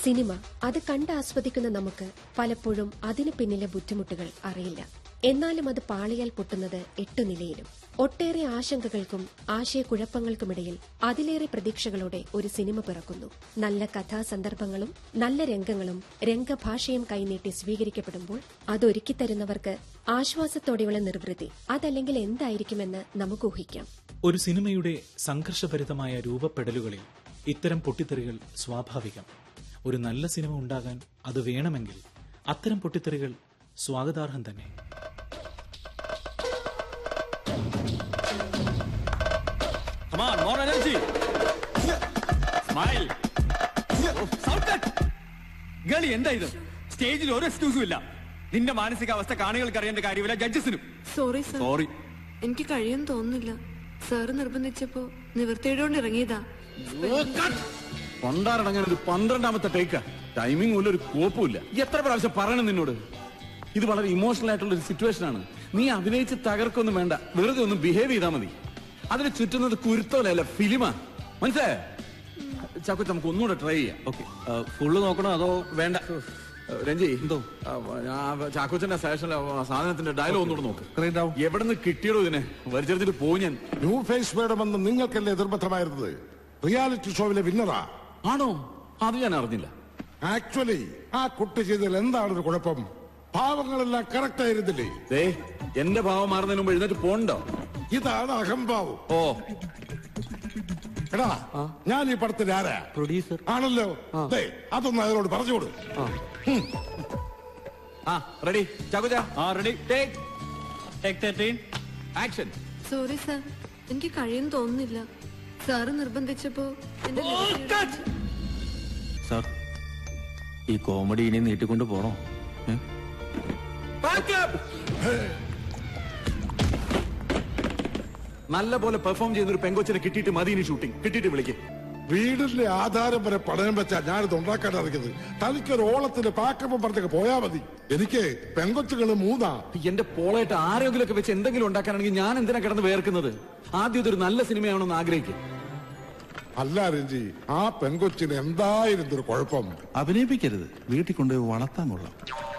Cinema അത് കണ്ട് ആസ്വദിക്കുന്ന നമുക്ക് പലപ്പോഴും അതിനു പിന്നിലെ ബുദ്ധിമുട്ടുകൾ അറിയില്ല എന്നാലും അത് പാളിയാൽ പൊട്ടുന്നത് എട്ടു നിലയിലും ഒട്ടേറെ ആശങ്കകൾക്കും ആശയക്കുഴപ്പങ്ങൾക്കുമിടയിൽ അതിലേറെ പ്രതീക്ഷകളോടെ ഒരു സിനിമ പിറക്കുന്നു നല്ല കഥാസന്ദർഭങ്ങളും നല്ല രംഗങ്ങളും രംഗഭാഷയും കൈനീട്ടി സ്വീകരിക്കപ്പെടുമ്പോൾ അതൊരുക്കിത്തരുന്നവർക്ക് ആശ്വാസത്തോടെയുള്ള നിർവൃത്തി അതല്ലെങ്കിൽ എന്തായിരിക്കുമെന്ന് നമുക്ക് ഊഹിക്കാം ഒരു സിനിമയുടെ സംഘർഷഭരിതമായ രൂപപ്പെടലുകളിൽ ഇത്തരം പൊട്ടിത്തെറികൾ സ്വാഭാവികം ഒരു നല്ല സിനിമ ഉണ്ടാകാൻ അത് വേണമെങ്കിൽ അത്തരം പൊട്ടിത്തെറികൾ സ്വാഗതാർഹം തന്നെ Come on, more energy. Smile. Oh, sound cut. ഗളി എന്താ ഇത് സ്റ്റേജിൽ ഒരു എക്സ്ക്യൂസും ഇല്ല നിന്റെ മാനസികാവസ്ഥ കാണികൾക്ക് അറിയേണ്ട കാര്യമില്ല ജഡ്ജസിനും സോറി സർ സോറി എനിക്ക് കഴിയും തോന്നുന്നില്ല സാറ് നിർബന്ധിച്ചപ്പോ നിവർത്തിയിടോണ്ട് ഇറങ്ങിയതാ കൊണ്ടാറടങ്ങാൻ ഒരു പന്ത്രണ്ടാമത്തെ ടേക്കാ ടൈമിംഗ് പോലും ഒരു കോപ്പുമില്ല എത്ര പ്രാവശ്യം പറയണം നിന്നോട് ഇത് വളരെ ഇമോഷണൽ ആയിട്ടുള്ള ഒരു സിറ്റുവേഷൻ ആണ് നീ അഭിനയിച്ച് തകർക്കൊന്നും വേണ്ട വെറുതെ ഒന്ന് ബിഹേവ് ചെയ്താൽ മതി അതിന് ചുറ്റുന്നത് കുരുത്തോലല്ല ഫിലിമാ മനസ്സിലായോ ചാക്കോ നമുക്ക് ഒന്നുകൂടെ ട്രൈ ചെയ്യാം ഓക്കെ ഫുള്ള് നോക്കണോ അതോ വേണ്ട രഞ്ജി എന്തോ ചാക്കോച്ചന്റെ സജഷനിലെ സാധനത്തിന്റെ ഡയലോഗ് ഒന്നുകൂടെ നോക്ക് എവിടെ നിന്ന് കിട്ടിയടോ ഇതിനെ വലിച്ചെടുത്തിട്ട് പോയി ഞാൻ ന്യൂ ഫേസ് വേണമെന്ന് നിങ്ങൾക്കല്ലേ നിർബന്ധമായിരുന്നത് റിയാലിറ്റി ഷോയിലെ വിന്നറാ ആണോ അത് ഞാൻ അറിഞ്ഞില്ല ആക്ച്വലി ആ കുട്ടി ചെയ്തതിൽ എന്താണ് ഒരു കുഴപ്പം ഭാവങ്ങളെല്ലാം കറക്റ്റ് ആയിരുന്നില്ലേ ദേ എന്റെ ഭാവം മാറുന്നതിന് മുമ്പ് എഴുന്നേറ്റ് പോണ്ടോ ഇതാണ് അഹംഭാവം ഓ എടാ ഞാൻ ഈ പടത്തിന്റെ ആരാ പ്രൊഡ്യൂസർ ആണല്ലോ ദേ അതൊന്ന് അയാളോട് പറഞ്ഞുകൊടു ആ റെഡി ചാക്കോച്ച ആ ready take take thirteen action sorry sir എനിക്ക് കഴിയും തോന്നുന്നില്ല സാറ് നിർബന്ധിച്ചപ്പോ എന്റെ നിവർത്തിയിടോണ്ട് സാർ ഈ കോമഡി ഇനി നീട്ടിക്കൊണ്ട് പോണോ ഏ? നല്ല പോലെ പെർഫോം ചെയ്തൊരു പെങ്കൊച്ചിനെ കിട്ടിയിട്ട് മതി ഇനി ഷൂട്ടിംഗ് കിട്ടിയിട്ട് വിളിക്കും വീടിന്റെ ആധാരം വരെ പണയം വെച്ചാ ഞാനിത് ഉണ്ടാക്കാൻ ഇറങ്ങിയത് തനിക്കൊരു ഓളത്തിന്റെ പാക്കപ്പം പറഞ്ഞൊക്കെ പോയാ മതി എനിക്ക് പെങ്കൊച്ചുകള് മൂന്നാ എന്റെ പോളായിട്ട് ആരെങ്കിലും ഒക്കെ വെച്ച് എന്തെങ്കിലും ഉണ്ടാക്കാനാണെങ്കിൽ ഞാൻ എന്തിനാ കിടന്ന് വേർക്കുന്നത് ആദ്യം ഇതൊരു നല്ല സിനിമയാണെന്ന് ആഗ്രഹിക്കും അല്ല രഞ്ജി ആ പെങ്കൊച്ചിന് എന്തായിരുന്നു ഒരു കുഴപ്പം അഭിനയിപ്പിക്കരുത് വീട്ടിൽ കൊണ്ടുപോയി വളർത്താൻ കൊള്ളാം